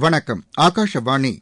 வணக்கம் ஆகாஷவாணி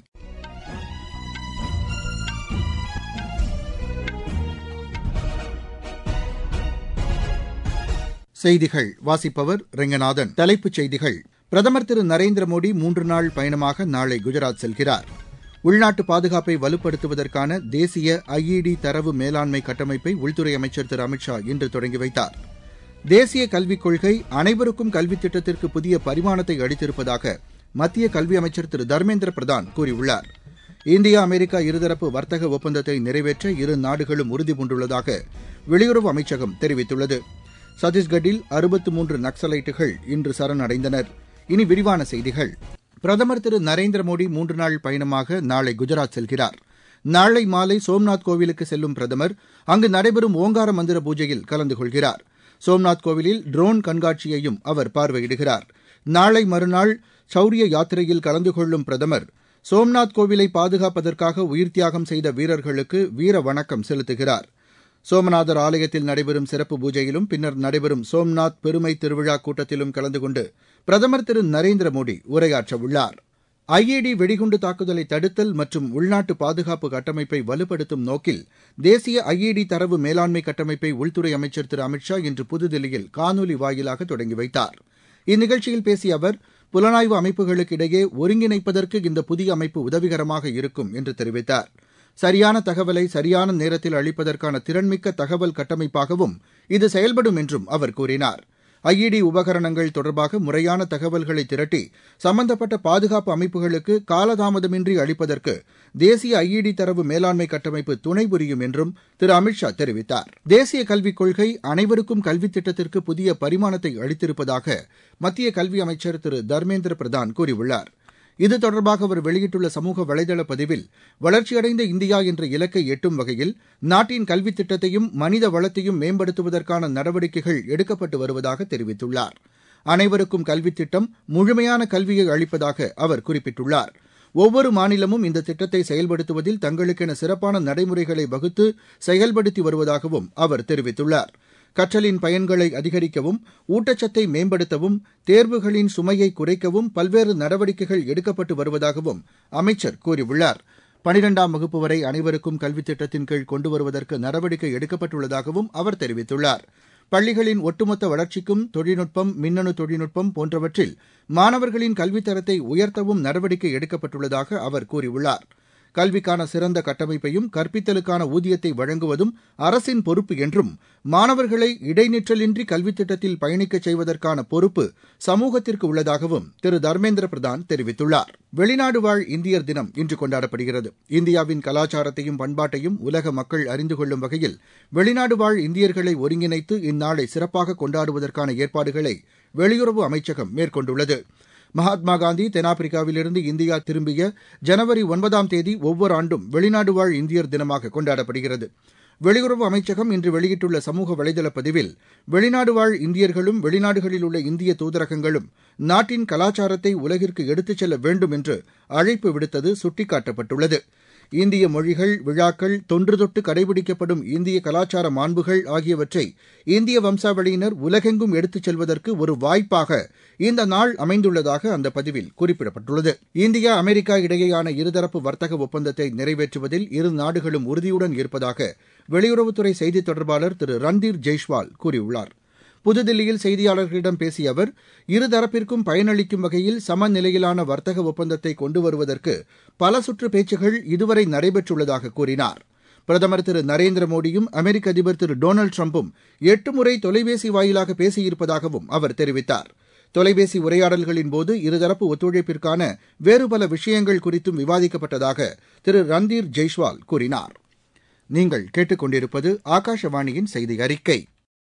செய்திகள் வாசிப்பவர் ரெங்கநாதன் தலைப்புச் செய்திகள் பிரதமர் திரு நரேந்திர மோடி மூன்று நாள் பயணமாக நாளை குஜராத் செல்கிறார் உள்நாட்டு பாதுகாப்பை வலுப்படுத்துவதற்கான தேசிய ஐஇடி தரவு மேலாண்மை கட்டமைப்பை உள்துறை அமைச்சர் திரு அமித் ஷா இன்று தொடங்கி வைத்தார் தேசிய கல்விக் கொள்கை அனைவருக்கும் கல்வித் திட்டத்திற்கு புதிய பரிமாணத்தை அளித்திருப்பதாக மத்திய கல்வி அமைச்சர் திரு தர்மேந்திர பிரதான் கூறியுள்ளார் இந்தியா அமெரிக்கா இருதரப்பு வர்த்தக ஒப்பந்தத்தை நிறைவேற்ற இரு நாடுகளும் உறுதிபூண்டுள்ளதாக வெளியுறவு அமைச்சகம் தெரிவித்துள்ளது சத்தீஸ்கட்டில் அறுபத்து மூன்று நக்சலைட்டுகள் இன்று சரணடைந்தனர் இனி விரிவான செய்திகள் பிரதமர் திரு நரேந்திர மோடி மூன்று நாள் பயணமாக நாளை குஜராத் செல்கிறார் நாளை மாலை சோம்நாத் கோவிலுக்கு செல்லும் பிரதமர் அங்கு நடைபெறும் ஓங்கார மந்திர பூஜையில் கலந்து கொள்கிறார் சோம்நாத் கோவிலில் ட்ரோன் கண்காட்சியையும் அவர் பார்வையிடுகிறார் நாளை மறுநாள் சௌரிய யாத்திரையில் கலந்து கொள்ளும் பிரதமர் சோம்நாத் கோவிலை பாதுகாப்பதற்காக உயிர்த்தியாகம் செய்த வீரர்களுக்கு வீர வணக்கம் செலுத்துகிறார் சோமநாதர் ஆலயத்தில் நடைபெறும் சிறப்பு பூஜையிலும் பின்னர் நடைபெறும் சோம்நாத் பெருமை திருவிழா கூட்டத்திலும் கலந்து கொண்டு பிரதமர் திரு நரேந்திர மோடி உரையாற்றவுள்ளார் ஐஏடி வெடிகுண்டு தாக்குதலை தடுத்தல் மற்றும் உள்நாட்டு பாதுகாப்பு கட்டமைப்பை வலுப்படுத்தும் நோக்கில் தேசிய ஐஏடி தரவு மேலாண்மை கட்டமைப்பை உள்துறை அமைச்சர் திரு அமித் ஷா இன்று புதுதில்லியில் காணொலி வாயிலாக தொடங்கி வைத்தார் இந்நிகழ்ச்சியில் பேசிய அவர் புலனாய்வு அமைப்புகளுக்கு இடையே ஒருங்கிணைப்பதற்கு இந்த புதிய அமைப்பு உதவிகரமாக இருக்கும் என்று தெரிவித்தார் சரியான தகவலை சரியான நேரத்தில் அளிப்பதற்கான திறன்மிக்க தகவல் கட்டமைப்பாகவும் இது செயல்படும் என்றும் அவர் கூறினார் ஐஇடி உபகரணங்கள் தொடர்பாக முறையான தகவல்களை திரட்டி சம்பந்தப்பட்ட பாதுகாப்பு அமைப்புகளுக்கு காலதாமதமின்றி அளிப்பதற்கு தேசிய ஐஇடி தரவு மேலாண்மை கட்டமைப்பு துணை புரியும் என்றும் திரு அமித் ஷா தெரிவித்தார் தேசிய கல்விக் கொள்கை அனைவருக்கும் கல்வித் திட்டத்திற்கு புதிய பரிமாணத்தை அளித்திருப்பதாக மத்திய கல்வி அமைச்சர் திரு தர்மேந்திர பிரதான் கூறியுள்ளார் இது தொடர்பாக அவர் வெளியிட்டுள்ள சமூக வலைதள பதிவில் வளர்ச்சியடைந்த இந்தியா என்ற இலக்கை எட்டும் வகையில் நாட்டின் கல்வித் திட்டத்தையும் மனித வளத்தையும் மேம்படுத்துவதற்கான நடவடிக்கைகள் எடுக்கப்பட்டு வருவதாக தெரிவித்துள்ளார் அனைவருக்கும் கல்வித் திட்டம் முழுமையான கல்வியை அளிப்பதாக அவர் குறிப்பிட்டுள்ளார் ஒவ்வொரு மாநிலமும் இந்த திட்டத்தை செயல்படுத்துவதில் தங்களுக்கென சிறப்பான நடைமுறைகளை வகுத்து செயல்படுத்தி வருவதாகவும் அவர் தெரிவித்துள்ளார் கற்றலின் பயன்களை அதிகரிக்கவும் ஊட்டச்சத்தை மேம்படுத்தவும் தேர்வுகளின் சுமையை குறைக்கவும் பல்வேறு நடவடிக்கைகள் எடுக்கப்பட்டு வருவதாகவும் அமைச்சர் கூறியுள்ளார் பனிரெண்டாம் வகுப்பு வரை அனைவருக்கும் கல்வித் திட்டத்தின் கீழ் கொண்டு வருவதற்கு நடவடிக்கை எடுக்கப்பட்டுள்ளதாகவும் அவர் தெரிவித்துள்ளார் பள்ளிகளின் ஒட்டுமொத்த வளர்ச்சிக்கும் தொழில்நுட்பம் மின்னணு தொழில்நுட்பம் போன்றவற்றில் மாணவர்களின் கல்வித்தரத்தை உயர்த்தவும் நடவடிக்கை எடுக்கப்பட்டுள்ளதாக அவர் கூறியுள்ளார் கல்விக்கான சிறந்த கட்டமைப்பையும் கற்பித்தலுக்கான ஊதியத்தை வழங்குவதும் அரசின் பொறுப்பு என்றும் மாணவர்களை இடைநிற்றலின்றி கல்வித் திட்டத்தில் பயணிக்கச் செய்வதற்கான பொறுப்பு சமூகத்திற்கு உள்ளதாகவும் திரு தர்மேந்திர பிரதான் தெரிவித்துள்ளார் வெளிநாடு வாழ் இந்தியர் தினம் இன்று கொண்டாடப்படுகிறது இந்தியாவின் கலாச்சாரத்தையும் பண்பாட்டையும் உலக மக்கள் அறிந்து கொள்ளும் வகையில் வெளிநாடு வாழ் இந்தியர்களை ஒருங்கிணைத்து இந்நாளை சிறப்பாக கொண்டாடுவதற்கான ஏற்பாடுகளை வெளியுறவு அமைச்சகம் மேற்கொண்டுள்ளது மகாத்மா காந்தி தென்னாப்பிரிக்காவிலிருந்து இந்தியா திரும்பிய ஜனவரி ஒன்பதாம் தேதி ஒவ்வொரு ஆண்டும் வெளிநாடு வாழ் இந்தியர் தினமாக கொண்டாடப்படுகிறது வெளியுறவு அமைச்சகம் இன்று வெளியிட்டுள்ள சமூக வலைதள பதிவில் வெளிநாடு வாழ் இந்தியர்களும் வெளிநாடுகளில் உள்ள இந்திய தூதரகங்களும் நாட்டின் கலாச்சாரத்தை உலகிற்கு எடுத்துச் செல்ல வேண்டும் என்று அழைப்பு விடுத்தது சுட்டிக்காட்டப்பட்டுள்ளது இந்திய மொழிகள் விழாக்கள் தொன்று தொட்டு கடைபிடிக்கப்படும் இந்திய கலாச்சார மாண்புகள் ஆகியவற்றை இந்திய வம்சாவளியினர் உலகெங்கும் எடுத்துச் செல்வதற்கு ஒரு வாய்ப்பாக இந்த நாள் அமைந்துள்ளதாக அந்த பதிவில் குறிப்பிடப்பட்டுள்ளது இந்தியா அமெரிக்கா இடையேயான இருதரப்பு வர்த்தக ஒப்பந்தத்தை நிறைவேற்றுவதில் இரு நாடுகளும் உறுதியுடன் இருப்பதாக வெளியுறவுத்துறை செய்தித் தொடர்பாளர் திரு ரன்தீர் ஜெய்ஷ்வால் கூறியுள்ளார் புதுதில்லியில் செய்தியாளர்களிடம் பேசிய அவர் இருதரப்பிற்கும் பயனளிக்கும் வகையில் சமநிலையிலான வர்த்தக ஒப்பந்தத்தை கொண்டு வருவதற்கு பல சுற்று பேச்சுகள் இதுவரை நடைபெற்றுள்ளதாக கூறினார் பிரதமர் திரு நரேந்திர மோடியும் அமெரிக்க அதிபர் திரு டொனால்டு டிரம்பும் எட்டு முறை தொலைபேசி வாயிலாக பேசியிருப்பதாகவும் அவர் தெரிவித்தார் தொலைபேசி உரையாடல்களின் போது இருதரப்பு ஒத்துழைப்பிற்கான வேறு பல விஷயங்கள் குறித்தும் விவாதிக்கப்பட்டதாக திரு ரன்தீர் ஜெய்ஷ்வால் கூறினார் நீங்கள் கேட்டுக்கொண்டிருப்பது ஆகாஷவாணியின் செய்தி அறிக்கை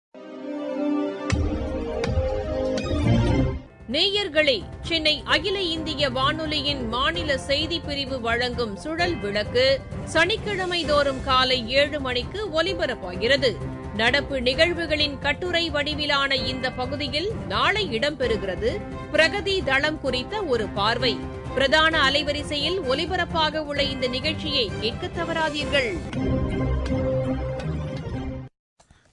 நேயர்களே சென்னை அகில இந்திய வானொலியின் மாநில செய்திப் பிரிவு வழங்கும் சுழல் விளக்கு சனிக்கிழமை தோறும் காலை ஏழு மணிக்கு ஒலிபரப்பாகிறது நடப்பு நிகழ்வுகளின் கட்டுரை வடிவிலான இந்த பகுதியில் நாளை இடம்பெறுகிறது பிரகதி தளம் குறித்த ஒரு பார்வை பிரதான அலைவரிசையில் ஒலிபரப்பாக உள்ள இந்த நிகழ்ச்சியை கேட்க தவறாதீர்கள்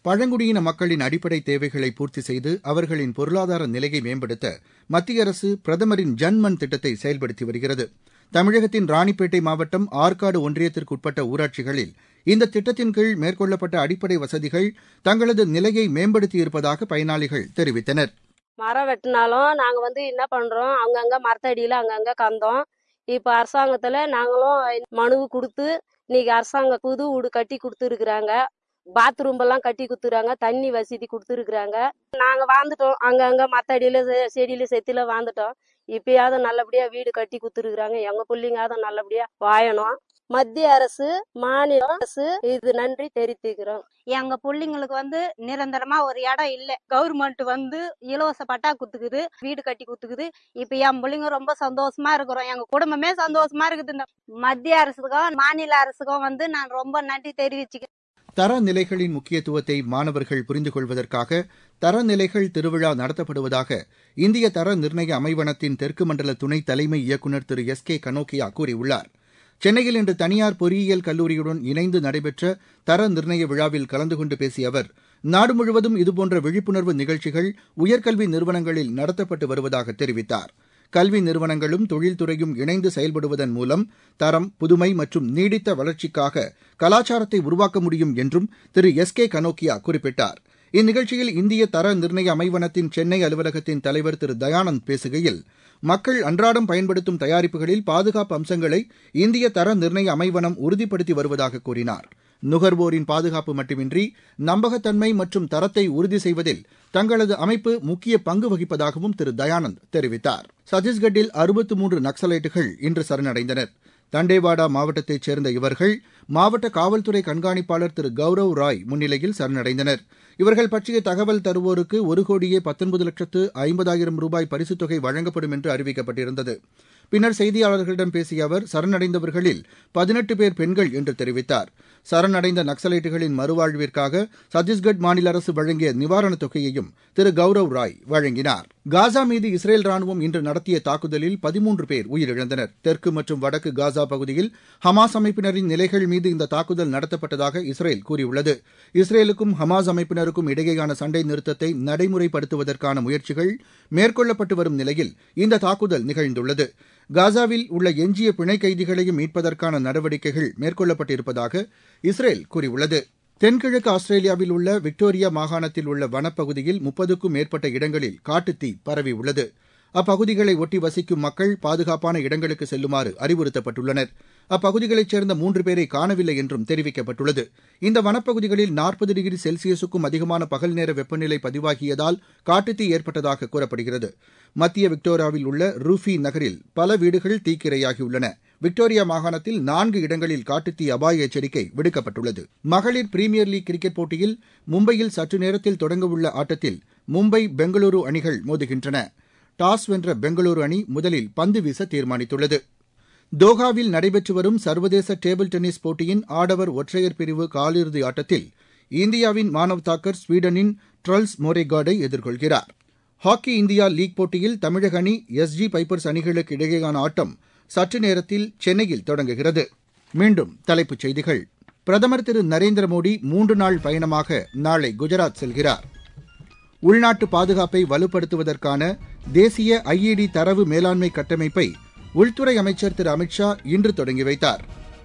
பழங்குடியின மக்களின் அடிப்படை தேவைகளை பூர்த்தி செய்து அவர்களின் பொருளாதார நிலையை மேம்படுத்த மத்திய அரசு பிரதமரின் ஜன்மன் திட்டத்தை செயல்படுத்தி வருகிறது தமிழகத்தின் ராணிப்பேட்டை மாவட்டம் ஆற்காடு ஒன்றியத்திற்கு உட்பட்ட ஊராட்சிகளில் இந்த திட்டத்தின் கீழ் மேற்கொள்ளப்பட்ட அடிப்படை வசதிகள் தங்களது நிலையை மேம்படுத்தியிருப்பதாக பயனாளிகள் தெரிவித்தனர் மரம் வெட்டினாலும் நாங்கள் வந்து என்ன பண்ணுறோம் அங்கங்கே மரத்தடியில் அங்கங்கே கந்தோம் இப்போ அரசாங்கத்தில் நாங்களும் மனு கொடுத்து இன்னைக்கு அரசாங்கம் புது வீடு கட்டி கொடுத்துருக்குறாங்க பாத்ரூம் எல்லாம் கட்டி கொடுத்துருக்காங்க தண்ணி வசதி கொடுத்துருக்குறாங்க நாங்கள் வாழ்ந்துட்டோம் அங்கங்கே மத்தடியில் செடியில் செத்தில வாழ்ந்துட்டோம் இப்பயாவது நல்லபடியாக வீடு கட்டி கொடுத்துருக்குறாங்க எங்கள் பிள்ளைங்காவது நல்லபடியாக வாழணும் மத்திய அரசு மாநில அரசு இது நன்றி தெரிவித்துக்கிறோம் எங்க பிள்ளைங்களுக்கு வந்து நிரந்தரமா ஒரு இடம் இல்ல கவர்மெண்ட் வந்து இலவச பட்டா குத்துக்குது வீடு கட்டி குத்துக்குது இப்ப என் பிள்ளைங்க ரொம்ப சந்தோஷமா இருக்கிறோம் எங்க குடும்பமே சந்தோஷமா இருக்குது இந்த மத்திய அரசுக்கும் மாநில அரசுக்கும் வந்து நான் ரொம்ப நன்றி தெரிவிச்சுக்கிறேன் தரநிலைகளின் முக்கியத்துவத்தை மாணவர்கள் புரிந்து கொள்வதற்காக தரநிலைகள் திருவிழா நடத்தப்படுவதாக இந்திய தர நிர்ணய அமைவனத்தின் தெற்கு மண்டல துணை தலைமை இயக்குநர் திரு எஸ் கே கனோக்கியா கூறியுள்ளார் சென்னையில் இன்று தனியார் பொறியியல் கல்லூரியுடன் இணைந்து நடைபெற்ற தர நிர்ணய விழாவில் கலந்து கொண்டு பேசிய அவர் நாடு முழுவதும் இதுபோன்ற விழிப்புணர்வு நிகழ்ச்சிகள் உயர்கல்வி நிறுவனங்களில் நடத்தப்பட்டு வருவதாக தெரிவித்தார் கல்வி நிறுவனங்களும் தொழில்துறையும் இணைந்து செயல்படுவதன் மூலம் தரம் புதுமை மற்றும் நீடித்த வளர்ச்சிக்காக கலாச்சாரத்தை உருவாக்க முடியும் என்றும் திரு எஸ் கே கனோக்கியா குறிப்பிட்டார் இந்நிகழ்ச்சியில் இந்திய தர நிர்ணய அமைவனத்தின் சென்னை அலுவலகத்தின் தலைவர் திரு தயானந்த் பேசுகையில் மக்கள் அன்றாடம் பயன்படுத்தும் தயாரிப்புகளில் பாதுகாப்பு அம்சங்களை இந்திய தர நிர்ணய அமைவனம் உறுதிப்படுத்தி வருவதாக கூறினார் நுகர்வோரின் பாதுகாப்பு மட்டுமின்றி நம்பகத்தன்மை மற்றும் தரத்தை உறுதி செய்வதில் தங்களது அமைப்பு முக்கிய பங்கு வகிப்பதாகவும் திரு தயானந்த் தெரிவித்தார் சத்தீஸ்கட்டில் அறுபத்து மூன்று நக்சலைட்டுகள் இன்று சரணடைந்தனர் தண்டேவாடா மாவட்டத்தைச் சேர்ந்த இவர்கள் மாவட்ட காவல்துறை கண்காணிப்பாளர் திரு கௌரவ் ராய் முன்னிலையில் சரணடைந்தனர் இவர்கள் பற்றிய தகவல் தருவோருக்கு ஒரு கோடியே பத்தொன்பது லட்சத்து ஐம்பதாயிரம் ரூபாய் பரிசுத் தொகை வழங்கப்படும் என்று அறிவிக்கப்பட்டிருந்தது பின்னர் செய்தியாளர்களிடம் பேசிய அவர் சரணடைந்தவர்களில் பதினெட்டு பேர் பெண்கள் என்று தெரிவித்தார் சரணடைந்த நக்சலைட்டுகளின் மறுவாழ்விற்காக சத்தீஸ்கட் மாநில அரசு வழங்கிய நிவாரணத் தொகையையும் திரு கௌரவ் ராய் வழங்கினார் காசா மீது இஸ்ரேல் ராணுவம் இன்று நடத்திய தாக்குதலில் பதிமூன்று பேர் உயிரிழந்தனர் தெற்கு மற்றும் வடக்கு காசா பகுதியில் ஹமாஸ் அமைப்பினரின் நிலைகள் மீது இந்த தாக்குதல் நடத்தப்பட்டதாக இஸ்ரேல் கூறியுள்ளது இஸ்ரேலுக்கும் ஹமாஸ் அமைப்பினருக்கும் இடையேயான சண்டை நிறுத்தத்தை நடைமுறைப்படுத்துவதற்கான முயற்சிகள் மேற்கொள்ளப்பட்டு வரும் நிலையில் இந்த தாக்குதல் நிகழ்ந்துள்ளது காசாவில் உள்ள எஞ்சிய பிணை கைதிகளையும் மீட்பதற்கான நடவடிக்கைகள் மேற்கொள்ளப்பட்டிருப்பதாக இஸ்ரேல் கூறியுள்ளது தென்கிழக்கு ஆஸ்திரேலியாவில் உள்ள விக்டோரியா மாகாணத்தில் உள்ள வனப்பகுதியில் முப்பதுக்கும் மேற்பட்ட இடங்களில் காட்டுத்தீ பரவியுள்ளது அப்பகுதிகளை ஒட்டி வசிக்கும் மக்கள் பாதுகாப்பான இடங்களுக்கு செல்லுமாறு அறிவுறுத்தப்பட்டுள்ளனர் அப்பகுதிகளைச் சேர்ந்த மூன்று பேரை காணவில்லை என்றும் தெரிவிக்கப்பட்டுள்ளது இந்த வனப்பகுதிகளில் நாற்பது டிகிரி செல்சியஸுக்கும் அதிகமான பகல் நேர வெப்பநிலை பதிவாகியதால் காட்டுத்தீ ஏற்பட்டதாக கூறப்படுகிறது மத்திய விக்டோரியாவில் உள்ள ரூஃபி நகரில் பல வீடுகள் தீக்கிரையாகியுள்ளன விக்டோரியா மாகாணத்தில் நான்கு இடங்களில் காட்டுத்தீ அபாய எச்சரிக்கை விடுக்கப்பட்டுள்ளது மகளிர் பிரீமியர் லீக் கிரிக்கெட் போட்டியில் மும்பையில் சற்று நேரத்தில் தொடங்கவுள்ள ஆட்டத்தில் மும்பை பெங்களூரு அணிகள் மோதுகின்றன டாஸ் வென்ற பெங்களூரு அணி முதலில் பந்து வீச தீர்மானித்துள்ளது தோஹாவில் நடைபெற்று வரும் சர்வதேச டேபிள் டென்னிஸ் போட்டியின் ஆடவர் ஒற்றையர் பிரிவு காலிறுதி ஆட்டத்தில் இந்தியாவின் மானவ் தாக்கர் ஸ்வீடனின் ட்ரல்ஸ் மோரேகார்டை எதிர்கொள்கிறார் ஹாக்கி இந்தியா லீக் போட்டியில் தமிழக அணி எஸ்ஜி பைப்பர்ஸ் அணிகளுக்கு இடையேயான ஆட்டம் சற்று நேரத்தில் சென்னையில் தொடங்குகிறது மீண்டும் தலைப்புச் செய்திகள் பிரதமர் திரு நரேந்திர மோடி மூன்று நாள் பயணமாக நாளை குஜராத் செல்கிறார் உள்நாட்டு பாதுகாப்பை வலுப்படுத்துவதற்கான தேசிய ஐஇடி தரவு மேலாண்மை கட்டமைப்பை உள்துறை அமைச்சர் திரு அமித்ஷா இன்று தொடங்கி வைத்தார்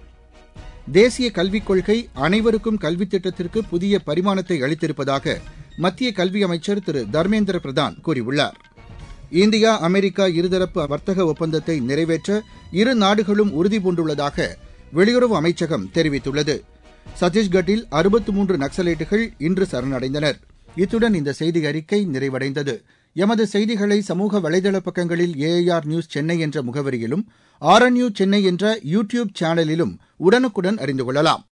தேசிய கல்விக் கொள்கை அனைவருக்கும் கல்வித் திட்டத்திற்கு புதிய பரிமாணத்தை அளித்திருப்பதாக மத்திய கல்வி அமைச்சர் திரு தர்மேந்திர பிரதான் கூறியுள்ளார் இந்தியா அமெரிக்கா இருதரப்பு வர்த்தக ஒப்பந்தத்தை நிறைவேற்ற இரு நாடுகளும் உறுதிபூண்டுள்ளதாக வெளியுறவு அமைச்சகம் தெரிவித்துள்ளது சத்தீஸ்கட்டில் அறுபத்து மூன்று நக்சலைட்டுகள் இன்று சரணடைந்தனர் இத்துடன் இந்த செய்தி அறிக்கை நிறைவடைந்தது எமது செய்திகளை சமூக வலைதள பக்கங்களில் ஏஐஆர் நியூஸ் சென்னை என்ற முகவரியிலும் ஆர்என்யூ சென்னை என்ற யூ டியூப் சேனலிலும் உடனுக்குடன் அறிந்து கொள்ளலாம்